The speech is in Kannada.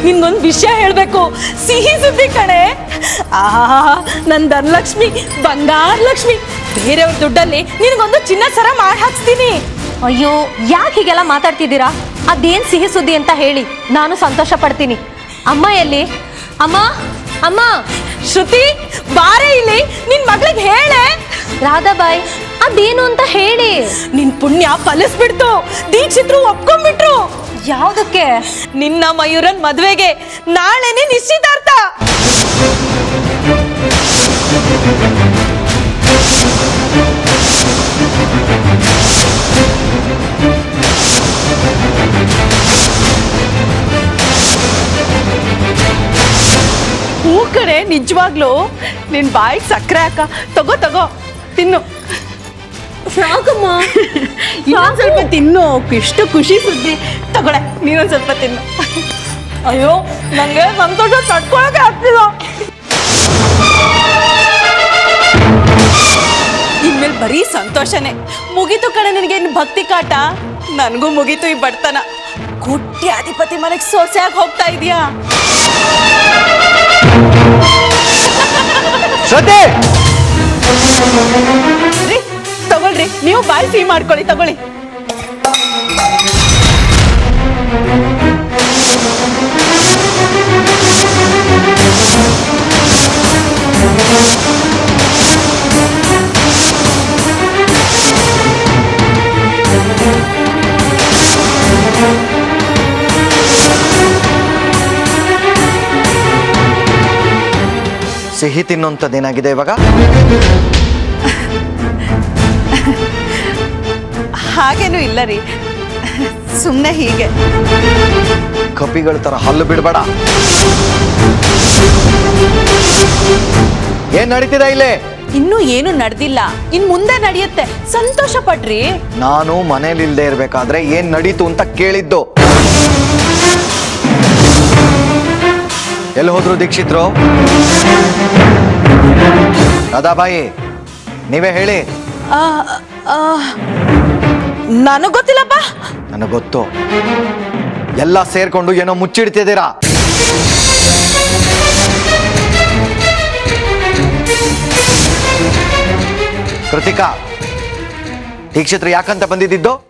ನಿನ್ಗೊಂದು ವಿಷಯ ಹೇಳ್ಬೇಕು ಸಿಹಿ ಸುದ್ದಿ ಕಣೆ ಆಹಾ ನನ್ ಧನಲಕ್ಷ್ಮಿ ಬಂಗಾರ ಲಕ್ಷ್ಮಿ ಬೇರೆಯವ್ರ ದುಡ್ಡಲ್ಲಿ ನಿನಗೊಂದು ಚಿನ್ನ ಸರ ಮಾಡಿ ಹಾಕ್ಸ್ತೀನಿ ಅಯ್ಯೋ ಯಾಕೆ ಹೀಗೆಲ್ಲ ಮಾತಾಡ್ತಿದ್ದೀರಾ ಅದೇನ್ ಸಿಹಿ ಸುದ್ದಿ ಅಂತ ಹೇಳಿ ನಾನು ಸಂತೋಷ ಪಡ್ತೀನಿ ಅಮ್ಮ ಎಲ್ಲಿ ಅಮ್ಮ ಅಮ್ಮ ಶ್ರುತಿ ಬಾರೆ ಇಲ್ಲಿ ನಿನ್ ಮಗಳಿಗೆ ಹೇಳೆ ರಾಧಾಬಾಯ್ ಅದೇನು ಅಂತ ಹೇಳಿ ನಿನ್ ಪುಣ್ಯ ಫಲಿಸ್ಬಿಡ್ತು ದೀಕ್ಷಿತ್ರು ಒಪ್ಕೊಂಡ್ಬಿಟ್ರು ಯಾವ್ದಕ್ಕೆ ನಿನ್ನ ಮಯೂರನ್ ಮದ್ವೆಗೆ ನಾಳೆನೇ ನಿಶ್ಚಿತಾರ್ಥ ಹೂ ಕಣೆ ನಿಜವಾಗ್ಲು ನಿನ್ ಬಾಯಿಗೆ ಸಕ್ಕರೆ ಹಾಕ ತಗೋ ತಗೋ ತಿನ್ನು ಯಾಕಮ್ಮ ಇನ್ನೊಂದ್ ಸ್ವಲ್ಪ ತಿನ್ನು ಎಷ್ಟು ಖುಷಿ ಸುದ್ದಿ ತಗೊಳೆ ನೀನೊಂದ್ ಸ್ವಲ್ಪ ತಿನ್ನು ಅಯ್ಯೋ ನಂಗೆ ಸಂತೋಷ ತಡ್ಕೊಳಕ್ಕೆ ಆಗ್ತಿಲ್ಲ ಇನ್ಮೇಲೆ ಬರೀ ಸಂತೋಷನೇ ಮುಗೀತು ಕಣೆ ನಿನಗೆ ಇನ್ನು ಭಕ್ತಿ ಕಾಟ ನನಗೂ ಮುಗೀತು ಈ ಬಡತನ ಕೋಟ್ಯಾಧಿಪತಿ ಮನೆಗೆ ಸೊಸೆಯಾಗಿ ಹೋಗ್ತಾ ಇದೀಯಾ ಶ್ರದ್ಧೆ ರೀ ತಗೊಳ್ರಿ ನೀವು ಬಾಯಿ ಸಿಹಿ ಮಾಡ್ಕೊಳ್ಳಿ ತಗೊಳ್ಳಿ ಸಿಹಿ ತಿನ್ನೋಂಥದ್ದೇನಾಗಿದೆ ಇವಾಗ ಹಾಗೇನೂ ಇಲ್ಲ ರೀ ಸುಮ್ಮನೆ ಹೀಗೆ ಕಪಿಗಳ ತರ ಹಲ್ಲು ಬಿಡಬೇಡ ಏನ್ ನಡೀತಿದೆ ಇಲ್ಲಿ ಇನ್ನೂ ಏನು ನಡೆದಿಲ್ಲ ಇನ್ ಮುಂದೆ ನಡೆಯುತ್ತೆ ಸಂತೋಷ ಪಡ್ರಿ ನಾನು ಮನೇಲಿ ಇಲ್ದೇ ಇರ್ಬೇಕಾದ್ರೆ ಏನ್ ನಡೀತು ಅಂತ ಕೇಳಿದ್ದು ಎಲ್ಲಿ ಹೋದ್ರು ದೀಕ್ಷಿತ್ರು ರಾಧಾಬಾಯಿ ನೀವೇ ಹೇಳಿ ನನಗ್ ಗೊತ್ತಿಲ್ಲಪ್ಪ ನನಗೆ ಗೊತ್ತು ಎಲ್ಲ ಸೇರ್ಕೊಂಡು ಏನೋ ಮುಚ್ಚಿಡ್ತಿದ್ದೀರಾ ಕೃತಿಕಾ ದೀಕ್ಷಿತ್ರು ಯಾಕಂತ ಬಂದಿದ್ದು